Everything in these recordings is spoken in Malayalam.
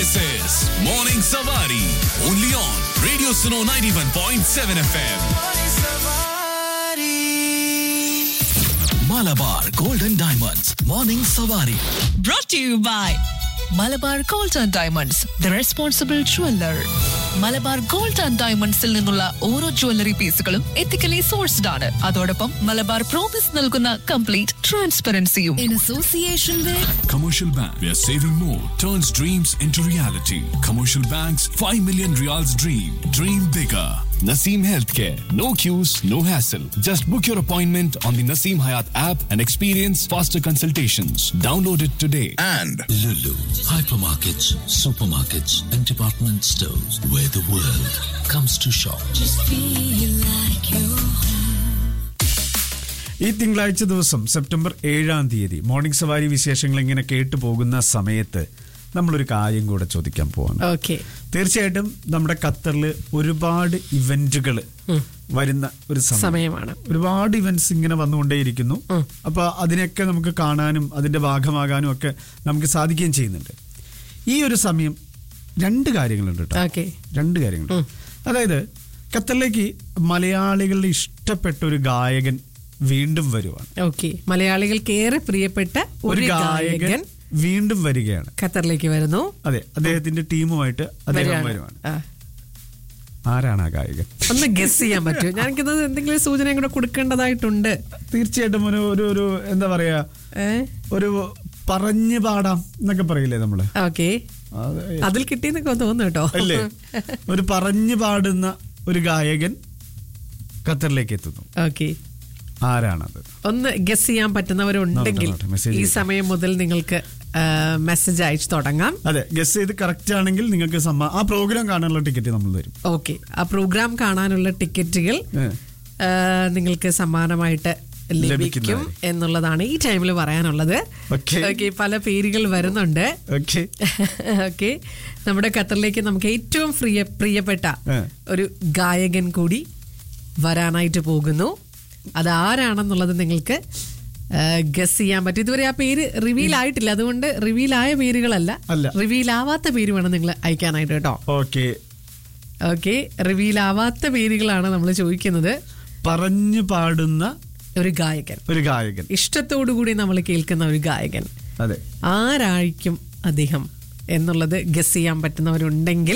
This is Morning Savari. Only on Radio Suno 91.7 FM. Malabar Golden Diamonds. Morning Savari. brought to you by Malabar gold and diamonds the responsible jeweller Malabar gold and ഡയമണ്ട്സിൽ നിന്നുള്ള ഓരോ ജ്വല്ലറി പീസുകളും എത്തിക്കലി സോഴ്സ്ഡ് ആണ് അതോടൊപ്പം മലബാർ പ്രോമിസ് നൽകുന്ന കംപ്ലീറ്റ് ട്രാൻസ്പെറൻസിയും in association with Commercial Bank, where saving more turns dreams into reality. Commercial Bank's 5 million reals dream. Dream bigger. Naseem Healthcare. No queues, no hassle. Just book your appointment on the Naseem Hayat app and experience faster consultations. Download it today. And Lulu, hypermarkets, supermarkets, and department stores where the world comes to shop. ഈ തിങ്കളാഴ്ച ദിവസം സെപ്റ്റംബർ ഏഴാം തീയതി മോർണിംഗ് സവാരി വിശേഷങ്ങൾ ഇങ്ങനെ കേട്ടു പോകുന്ന സമയത്ത് നമ്മളൊരു കാര്യം കൂടെ ചോദിക്കാൻ പോവാണ് ഓക്കെ തീർച്ചയായിട്ടും നമ്മുടെ ഖത്തറിൽ ഒരുപാട് ഇവന്റുകൾ വരുന്ന ഒരു സമയം സമയമാണ് ഒരുപാട് ഇവന്റ്സ് ഇങ്ങനെ വന്നുകൊണ്ടേയിരിക്കുന്നു അപ്പൊ അതിനെയൊക്കെ നമുക്ക് കാണാനും അതിന്റെ ഭാഗമാകാനും ഒക്കെ നമുക്ക് സാധിക്കുകയും ചെയ്യുന്നുണ്ട് ഈ ഒരു സമയം രണ്ട് കാര്യങ്ങളുണ്ട് കേട്ടോ ഓക്കെ രണ്ട് കാര്യങ്ങൾ അതായത് ഖത്തറിലേക്ക് മലയാളികളുടെ ഇഷ്ടപ്പെട്ട ഒരു ഗായകൻ വീണ്ടും വരുവാണ് ഓക്കെ മലയാളികൾക്ക് ഏറെ പ്രിയപ്പെട്ട ഒരു ഒരു ഗായകൻ ഗായകൻ വീണ്ടും വരികയാണ് ഖത്തറിലേക്ക് വരുന്നു അതെ അദ്ദേഹത്തിന്റെ ടീമുമായിട്ട് അദ്ദേഹം വരികയാണ്. വരുവാണ് ആ. ആരാണ് ആ ഗായകൻ ഒന്ന് ഗസ് ചെയ്യാൻ പറ്റുമോ ഞാനിത് എന്തെങ്കിലും സൂചന കൂടെ കൊടുക്കേണ്ടതായിട്ടുണ്ട് തീർച്ചയായിട്ടും ഒരു ഒരു ഒരു എന്താ പറയാ ഏ ഒരു പറഞ്ഞു പാടാം എന്നൊക്കെ പറയില്ലേ നമ്മള് ഓക്കെ അത് അതിൽ കിട്ടിയെന്നൊക്കെ തോന്നുന്നു കേട്ടോ അല്ലേ ഒരു പറഞ്ഞു പാടുന്ന ഒരു ഗായകൻ ഖത്തറിലേക്ക് എത്തുന്നു ഓക്കെ ആരാണത് ഒന്ന് ഗസ് ചെയ്യാൻ പറ്റുന്നവരുണ്ടെങ്കിൽ നോക്കട്ടെ, message ഈ ചെയ്യ്. സമയം മുതൽ നിങ്ങൾക്ക് മെസ്സേജ് അയച്ചു തുടങ്ങാം അതെ ഗസ് ചെയ്ത് കറക്റ്റ് ആണെങ്കിൽ നിങ്ങൾക്ക് സമ്മാ ആ പ്രോഗ്രാം കാണാനുള്ള ടിക്കറ്റ് നമ്മൾ തരും ഓക്കെ ആ പ്രോഗ്രാം കാണാനുള്ള ടിക്കറ്റുകൾ ഏ. ആ, നിങ്ങൾക്ക് സമ്മാനമായിട്ട് ലഭിക്കും ലഭിക്കുന്നതായിരിക്കും. എന്നുള്ളതാണ് ഈ ടൈമിൽ പറയാനുള്ളത് Okay. ഓക്കെ പല പേരുകൾ വരുന്നുണ്ട് ഓക്കെ ഓക്കെ നമ്മുടെ ഖത്തറിലേക്ക് നമുക്ക് ഏറ്റവും പ്രിയ പ്രിയപ്പെട്ട ഏ. ഒരു ഗായകൻ കൂടി വരാനായിട്ട് പോകുന്നു അതാരാണെന്നുള്ളത് നിങ്ങൾക്ക് ഗസ് ചെയ്യാൻ പറ്റും ഇതുവരെ ആ പേര് റിവീൽ ആയിട്ടില്ല അതുകൊണ്ട് റിവീൽ ആയ പേരുകളല്ല അല്ല. റിവീൽ ആവാത്ത പേര് വേണം നിങ്ങൾ അയക്കാനായിട്ട് കേട്ടോ ഓക്കെ ഓക്കെ റിവീൽ ആവാത്ത പേരുകളാണ് നമ്മൾ ചോദിക്കുന്നത് പറഞ്ഞു പാടുന്ന ഒരു ഗായകൻ ഒരു ഗായകൻ ഇഷ്ടത്തോടു കൂടി നമ്മൾ കേൾക്കുന്ന ഒരു ഗായകൻ അതെ ആരായിരിക്കും അദ്ദേഹം എന്നുള്ളത് ഗസ് ചെയ്യാൻ പറ്റുന്നവരുണ്ടെങ്കിൽ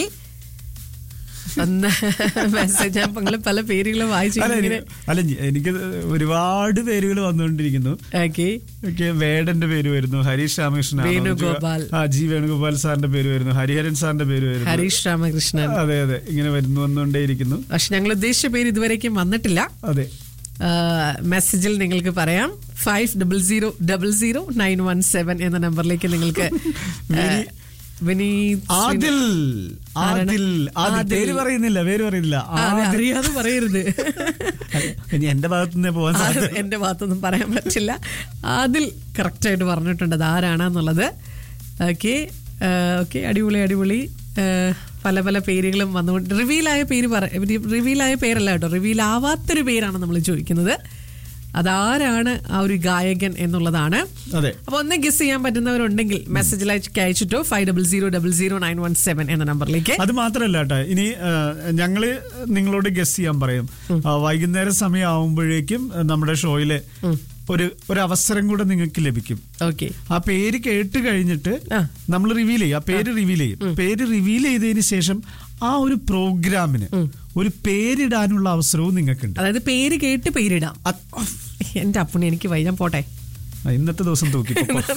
ഒന്ന് മെസ്സേജ് ഞാൻ നിങ്ങൾ പല പേരുകളും വായിച്ചു അല്ല ഇങ്ങനെ എനിക്ക് അല്ല ഞ- എനിക്ക് ഒരുപാട് പേരുകൾ വന്നുകൊണ്ടിരിക്കുന്നു ഓക്കെ ഓക്കെ വേടന്റെ പേര് വരുന്നു ഹരീഷ് രാമകൃഷ്ണൻ ആണോ? വേണുഗോപാൽ. ആ ജി വേണുഗോപാൽ സാറിന്റെ പേര് വരുന്നു ഹരിഹരൻ സാറിന്റെ പേര് വരുന്നു ഹരീഷ് രാമകൃഷ്ണൻ അതെ അതെ ഇങ്ങനെ വരുന്നു വന്നുകൊണ്ടേയിരിക്കുന്നു പക്ഷെ ഞങ്ങൾ ഉദ്ദേശിച്ച പേര് ഇതുവരേക്കും വന്നിട്ടില്ല അതെ ആ, മെസ്സേജിൽ നിങ്ങൾക്ക് പറയാം five double zero double zero nine one seven എന്ന നമ്പറിലേക്ക് നിങ്ങൾക്ക് ആ, വിനീത് ആദിൽ ആരാണ്? ആദിൽ ആദിൽ ആദിൽ. പേര് പറയുന്നില്ല പേര് പറയുന്നില്ല ആ, അതെ, ആദിൽ. അറിയാതെ പറയരുത് ഇനി എന്റെ ഭാഗത്തു നിന്നേ പോവാൻ അത് സാധ്യത എന്റെ ഭാഗത്തൊന്നും പറയാൻ പറ്റില്ല അതിൽ കറക്റ്റ് ആയിട്ട് പറഞ്ഞിട്ടുണ്ട് അത് ആരാണെന്നുള്ളത് ഓക്കെ ഓക്കെ അടിപൊളി അടിപൊളി ആ, പല പല പേരുകളും വന്നുകൊണ്ട് റിവീലായ പേര് പറ റിവീലായ പേരല്ല കേട്ടോ റിവീൽ ആവാത്തൊരു പേരാണ് നമ്മൾ ചോദിക്കുന്നത് അതാരാണ് ആ ഒരു ഗായകൻ എന്നുള്ളതാണ് അതെ അപ്പൊ ഒന്ന് ഗസ് ചെയ്യാൻ പറ്റുന്നവരുണ്ടെങ്കിൽ മെസ്സേജിൽ അയച്ചിട്ടോ five double zero double zero nine one seven എന്ന നമ്പറിലേക്ക് അത് മാത്രല്ല കേട്ടോ ഇനി ആ, ഞങ്ങള് നിങ്ങളോട് ഗസ് ചെയ്യാൻ പറയും ആ, വൈകുന്നേരം സമയം ആവുമ്പോഴേക്കും ആ, നമ്മുടെ ഷോയില് ഒരു ഒരു അവസരം കൂടെ നിങ്ങൾക്ക് ലഭിക്കും ഓക്കെ ആ പേര് കേട്ട് കഴിഞ്ഞിട്ട് ആ. നമ്മൾ റിവീൽ ചെയ്യും ആ പേര് റിവീൽ ചെയ്യും പേര് റിവീൽ ചെയ്തതിന് ശേഷം ആ ഒരു പ്രോഗ്രാമിന് ഒരു പേരിടാനുള്ള അവസരവും നിങ്ങൾക്കുണ്ട് അതായത് പേര് കേട്ട് പേരിടാം അത്- എന്റെ അപ്പുണ്ണി എനിക്ക് വൈകാൻ പോട്ടെ ആ, ഇന്നത്തെ ദിവസം തൂക്കി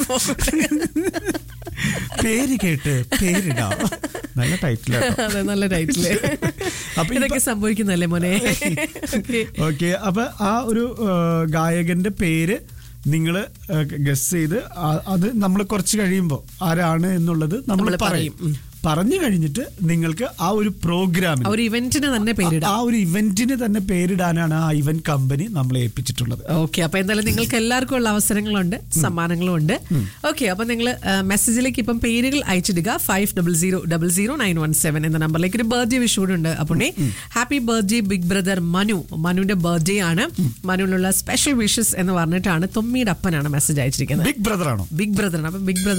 പേര് കേട്ട് പേരിടാം നല്ല ടൈറ്റിലാണ് അതെ നല്ല ടൈറ്റില് അപ്പൊ ഇതൊക്കെ ഇപ്പൊ- സംഭവിക്കുന്നല്ലേ മോനെ Okay. ഓക്കെ അപ്പൊ ആ ഒരു ആ, ഗായകന്റെ പേര് നിങ്ങൾ ഗസ് ചെയ്ത് ആ- അത് നമ്മൾ കുറച്ച് കഴിയുമ്പോൾ ആരാണ് എന്നുള്ളത് നമ്മൾ നമ്മള് പറയും പറയും. പറഞ്ഞു കഴിഞ്ഞിട്ട് നിങ്ങൾക്ക് ആ ഒരു പ്രോഗ്രാമിന് ആ ഒരു ഇവന്റിന് തന്നെ പേരിടാം ആ ഒരു ഇവന്റിന് തന്നെ പേരിടാനാണ് ആ ഇവന്റ് കമ്പനി നമ്മളെ ഏൽപ്പിച്ചിട്ടുള്ളത് ഓക്കെ അപ്പൊ എന്തായാലും നിങ്ങൾക്ക് എല്ലാവർക്കും ഉള്ള അവസരങ്ങളുണ്ട് സമ്മാനങ്ങളും ഉണ്ട് ഓക്കെ അപ്പൊ നിങ്ങൾ മെസ്സേജിലേക്ക് ഇപ്പം പേരുകൾ അയച്ചിടുക five double zero double zero nine one seven എന്ന നമ്പറിലേക്ക് ഒരു ബർത്ത്ഡേ വിഷ് ഉണ്ട് Appunni happy birthday big brother Manu മനുവിന്റെ ബർത്ത്ഡേ ആണ് മനുവിനുള്ള സ്പെഷ്യൽ വിഷസ് എന്ന് പറഞ്ഞിട്ടാണ് തൊമ്മിയുടെ അപ്പനാണ് മെസ്സേജ് അയച്ചിരിക്കുന്നത് ബിഗ് ബ്രദർ ആണോ ബിഗ് ബ്രദറാണ് അപ്പൊ ബിഗ് ബ്രദർ